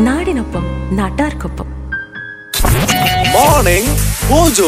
നാടിനൊപ്പം നാട്ടാർക്കൊപ്പം morning mojo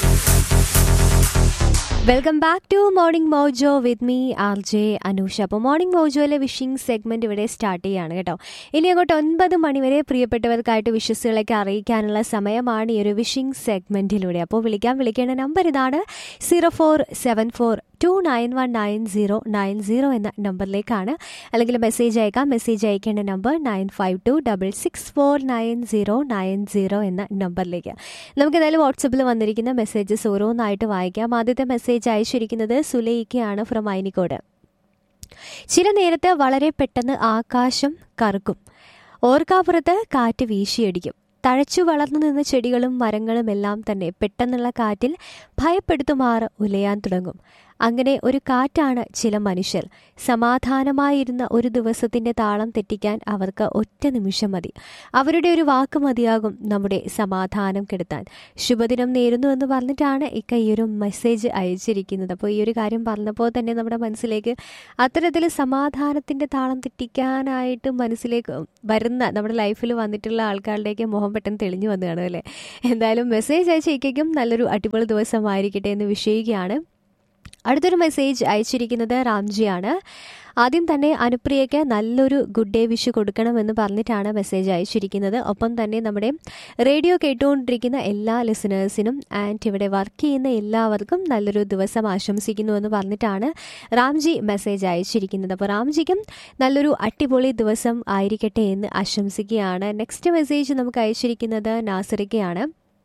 welcome back to morning mojo with me R J Anusha അപ്പോൾ morning മോജോയിലെ വിഷിംഗ് സെഗ്മെന്റ് ഇവിടെ സ്റ്റാർട്ട് ചെയ്യാണ് കേട്ടോ ഇനി അങ്ങോട്ട് ഒൻപത് മണിവരെ പ്രിയപ്പെട്ടവർക്കായിട്ട് വിഷസുകളൊക്കെ അറിയിക്കാനുള്ള സമയമാണ് ഈ ഒരു വിഷിംഗ് സെഗ്മെന്റിലൂടെ അപ്പോൾ വിളിക്കാൻ വിളിക്കേണ്ട നമ്പർ ഇതാണ് zero four seven four two nine one nine zero nine zero എന്ന നമ്പറിലേക്കാണ് അല്ലെങ്കിൽ മെസ്സേജ് അയക്കാം മെസ്സേജ് അയക്കേണ്ട number nine five two double six four nine zero nine zero എന്ന നമ്പറിലേക്ക് നമുക്ക് എന്തായാലും വാട്സപ്പിൽ വന്നിരിക്കുന്ന മെസ്സേജസ് ഓരോന്നായിട്ട് വായിക്കാം ആദ്യത്തെ മെസ്സേജ് അയച്ചിരിക്കുന്നത് സുലൈക്കയാണ് ഫ്രം ഐനിക്കോട് ചില നേരത്ത് വളരെ പെട്ടെന്ന് ആകാശം കറുക്കും ഓർക്കാപ്പുറത്ത് കാറ്റ് വീശിയടിക്കും തഴച്ചു വളർന്നു നിന്ന ചെടികളും മരങ്ങളും എല്ലാം തന്നെ പെട്ടെന്നുള്ള കാറ്റിൽ ഭയപ്പെടുത്തുമാറ് ഉലയാൻ തുടങ്ങും അങ്ങനെ ഒരു കാറ്റാണ് ചില മനുഷ്യർ സമാധാനമായിരുന്ന ഒരു ദിവസത്തിന്റെ താളം തെറ്റിക്കാൻ അവർക്ക് ഒറ്റ നിമിഷം മതി അവരുടെ ഒരു വാക്ക് മതിയാകും നമ്മുടെ സമാധാനം കെടുത്താൻ ശുഭദിനം നേരുന്നു എന്ന് പറഞ്ഞിട്ടാണ് ഇക്ക ഈ ഒരു മെസ്സേജ് അയച്ചിരിക്കുന്നത് അപ്പോൾ ഈ ഒരു കാര്യം പറഞ്ഞപ്പോൾ തന്നെ നമ്മുടെ മനസ്സിലേക്ക് അത്തരത്തിൽ സമാധാനത്തിന്റെ താളം തെറ്റിക്കാനായിട്ട് മനസ്സിലേക്ക് വരുന്ന നമ്മുടെ ലൈഫിൽ വന്നിട്ടുള്ള ആൾക്കാരുടെയൊക്കെ മുഖം പെട്ടെന്ന് തെളിഞ്ഞു വന്നു കാണും അല്ലേ എന്തായാലും മെസ്സേജ് അയച്ച ഇക്കയ്ക്കും നല്ലൊരു അടിപൊളി ദിവസമായിരിക്കട്ടെ എന്ന് വിഷയിക്കുകയാണ് അടുത്തൊരു മെസ്സേജ് അയച്ചിരിക്കുന്നത് റാംജിയാണ് ആദ്യം തന്നെ അനുപ്രിയയ്ക്ക് നല്ലൊരു ഗുഡ് ഡേ വിഷ് കൊടുക്കണമെന്ന് പറഞ്ഞിട്ടാണ് മെസ്സേജ് അയച്ചിരിക്കുന്നത് ഒപ്പം തന്നെ നമ്മുടെ റേഡിയോ കേട്ടുകൊണ്ടിരിക്കുന്ന എല്ലാ ലിസണേഴ്സിനും ആൻഡ് ഇവിടെ വർക്ക് ചെയ്യുന്ന എല്ലാവർക്കും നല്ലൊരു ദിവസം ആശംസിക്കുന്നു എന്ന് പറഞ്ഞിട്ടാണ് റാംജി മെസ്സേജ് അയച്ചിരിക്കുന്നത് അപ്പോൾ റാംജിക്കും നല്ലൊരു അടിപൊളി ദിവസം ആയിരിക്കട്ടെ എന്ന് ആശംസിക്കുകയാണ് നെക്സ്റ്റ് മെസ്സേജ് നമുക്ക് അയച്ചിരിക്കുന്നത് നാസറിക്കയാണ്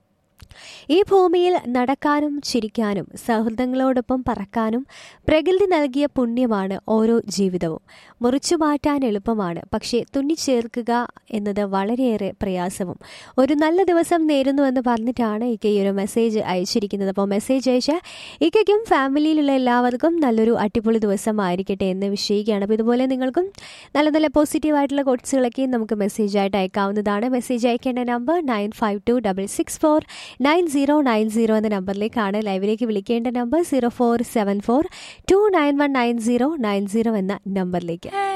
ഈ ഭൂമിയിൽ നടക്കാനും ചിരിക്കാനും സൗഹൃദങ്ങളോടൊപ്പം പറക്കാനും പ്രകൃതി നൽകിയ പുണ്യമാണ് ഓരോ ജീവിതവും മുറിച്ചു മാറ്റാൻ എളുപ്പമാണ് പക്ഷേ തുന്നിച്ചേർക്കുക എന്നത് വളരെയേറെ പ്രയാസവും ഒരു നല്ല ദിവസം നേരുന്നു എന്ന് പറഞ്ഞിട്ടാണ് ഇക്ക ഈ ഒരു മെസ്സേജ് അയച്ചിരിക്കുന്നത് അപ്പോൾ മെസ്സേജ് അയച്ച ഇക്കയ്ക്കും ഫാമിലിയിലുള്ള എല്ലാവർക്കും നല്ലൊരു അടിപൊളി ദിവസം ആയിരിക്കട്ടെ എന്ന് വിഷയിക്കുകയാണ് അപ്പോൾ ഇതുപോലെ നിങ്ങൾക്കും നല്ല നല്ല പോസിറ്റീവ് ആയിട്ടുള്ള കോട്സുകളൊക്കെ നമുക്ക് മെസ്സേജ് ആയിട്ട് അയക്കാവുന്നതാണ് മെസ്സേജ് അയക്കേണ്ട number nine five two double six four nine zero nine zero എന്ന നമ്പറിലേക്കാണ് ലൈവിലേക്ക് വിളിക്കേണ്ട number zero four seven four two nine one nine zero nine zero എന്ന നമ്പറിലേക്ക്